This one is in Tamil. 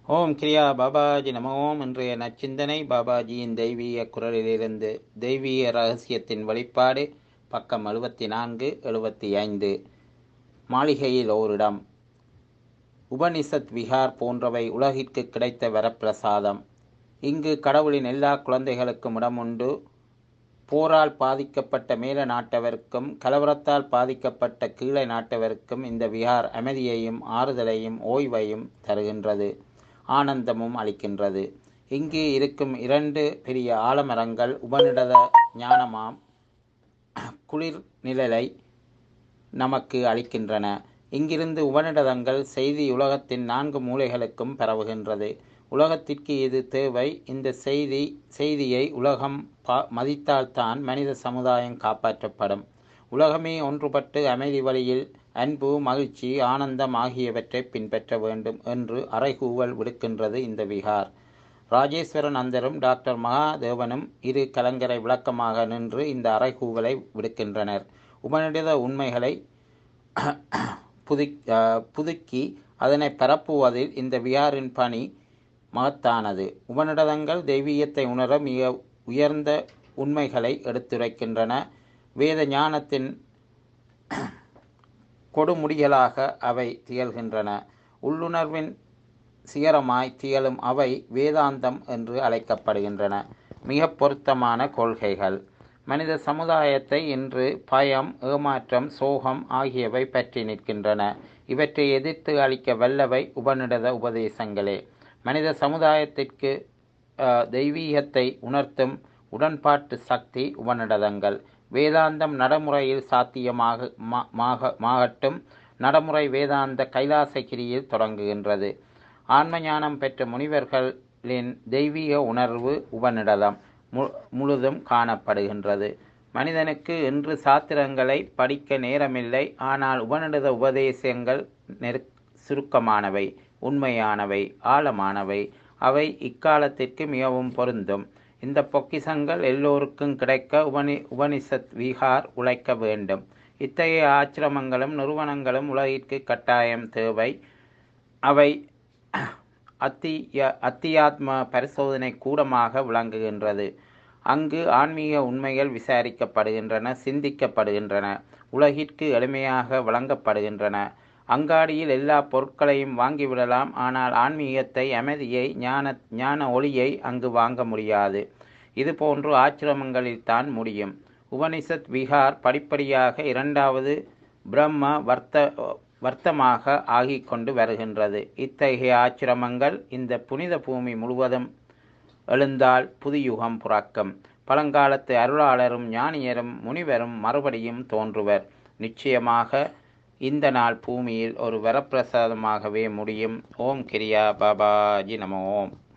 ஓம் கிரியா பாபாஜி நம ஓம் இன்றைய நச்சிந்தனை பாபாஜியின் தெய்வீக குரலிலிருந்து தெய்வீக ரகசியத்தின் வெளிப்பாடு பக்கம் எழுபத்தி நான்கு எழுபத்தி ஐந்து மாளிகையில் ஓரிடம் உபனிஷத் விஹார் போன்றவை உலகிற்கு கிடைத்த வரப்பிரசாதம் இங்கு கடவுளின் எல்லா குழந்தைகளுக்கும் இடம் உண்டு போரால் பாதிக்கப்பட்ட மேல நாட்டவருக்கும் கலவரத்தால் பாதிக்கப்பட்ட கீழே நாட்டவருக்கும் இந்த விஹார் அமைதியையும் ஆறுதலையும் ஓய்வையும் தருகின்றது ஆனந்தமும் அளிக்கின்றது இங்கு இருக்கும் இரண்டு பெரிய ஆலமரங்கள் உபனிடத ஞானமாம் குளிர் நிழலை நமக்கு அளிக்கின்றன இங்கிருந்து உபனிடதங்கள் செய்தி உலகத்தின் நான்கு மூலைகளுக்கும் பரவுகின்றது உலகத்திற்கு இது தேவை இந்த செய்தி செய்தியை உலகம் பா மதித்தால்தான் மனித சமுதாயம் காப்பாற்றப்படும் உலகமே ஒன்றுபட்டு அமைதி வழியில் அன்பு மகிழ்ச்சி ஆனந்தம் ஆகியவற்றை பின்பற்ற வேண்டும் என்று அறைகூவல் விடுக்கின்றது இந்த விகார் ராஜேஸ்வரன் அந்தரும் டாக்டர் மகாதேவனும் இரு கலங்கரை விளக்கமாக நின்று இந்த அறைகூவலை விடுக்கின்றனர் உபநிடத உண்மைகளை புது புதுக்கி அதனை பரப்புவதில் இந்த விகாரின் பணி மகத்தானது உபநிடதங்கள் தெய்வீகத்தை உணர மிக உயர்ந்த உண்மைகளை எடுத்துரைக்கின்றன வேத ஞானத்தின் கொடுமுடிகளாக அவை திகழ்கின்றன உள்ளுணர்வின் சிகரமாய் திகழும் அவை வேதாந்தம் என்று அழைக்கப்படுகின்றன மிக பொருத்தமான கொள்கைகள் மனித சமுதாயத்தை இன்று பயம் ஏமாற்றம் சோகம் ஆகியவை பற்றி நிற்கின்றன இவற்றை எதிர்த்து அளிக்க வல்லவை உபநிடத உபதேசங்களே மனித சமுதாயத்திற்கு தெய்வீகத்தை உணர்த்தும் உடன்பாட்டு சக்தி உபநிடதங்கள் வேதாந்தம் நடைமுறையில் சாத்தியமாக மாகட்டும் நடைமுறை வேதாந்த கைலாசகிரியில் தொடங்குகின்றது ஆன்ம ஞானம் பெற்ற முனிவர்களின் தெய்வீக உணர்வு உபநிடதம் மு முழுதும் காணப்படுகின்றது மனிதனுக்கு இன்று சாத்திரங்களை படிக்க நேரமில்லை ஆனால் உபநிடத உபதேசங்கள் நெரு சுருக்கமானவை உண்மையானவை ஆழமானவை அவை இக்காலத்திற்கு மிகவும் பொருந்தும் இந்த பொக்கிசங்கள் எல்லோருக்கும் கிடைக்க உபனி உபனிஷத் விஹார் உழைக்க வேண்டும் இத்தகைய ஆச்சிரமங்களும் நிறுவனங்களும் உலகிற்கு கட்டாயம் தேவை அவை அத்திய அத்தியாத்ம பரிசோதனை கூடமாக விளங்குகின்றது அங்கு ஆன்மீக உண்மைகள் விசாரிக்கப்படுகின்றன சிந்திக்கப்படுகின்றன உலகிற்கு எளிமையாக வழங்கப்படுகின்றன அங்காடியில் எல்லா பொருட்களையும் வாங்கிவிடலாம் ஆனால் ஆன்மீகத்தை அமைதியை ஞான ஞான ஒளியை அங்கு வாங்க முடியாது இதுபோன்று ஆச்சிரமங்களில் தான் முடியும் உபனிஷத் விஹார் படிப்படியாக இரண்டாவது பிரம்ம வர்த்த வர்த்தமாக ஆகிக் கொண்டு வருகின்றது இத்தகைய ஆச்சிரமங்கள் இந்த புனித பூமி முழுவதும் எழுந்தால் புதுயுகம் புறக்கம் பழங்காலத்து அருளாளரும் ஞானியரும் முனிவரும் மறுபடியும் தோன்றுவர் நிச்சயமாக இந்த நாள் பூமியில் ஒரு வரப்பிரசாதமாகவே முடியும் ஓம் கிரியா பாபாஜி நம ஓம்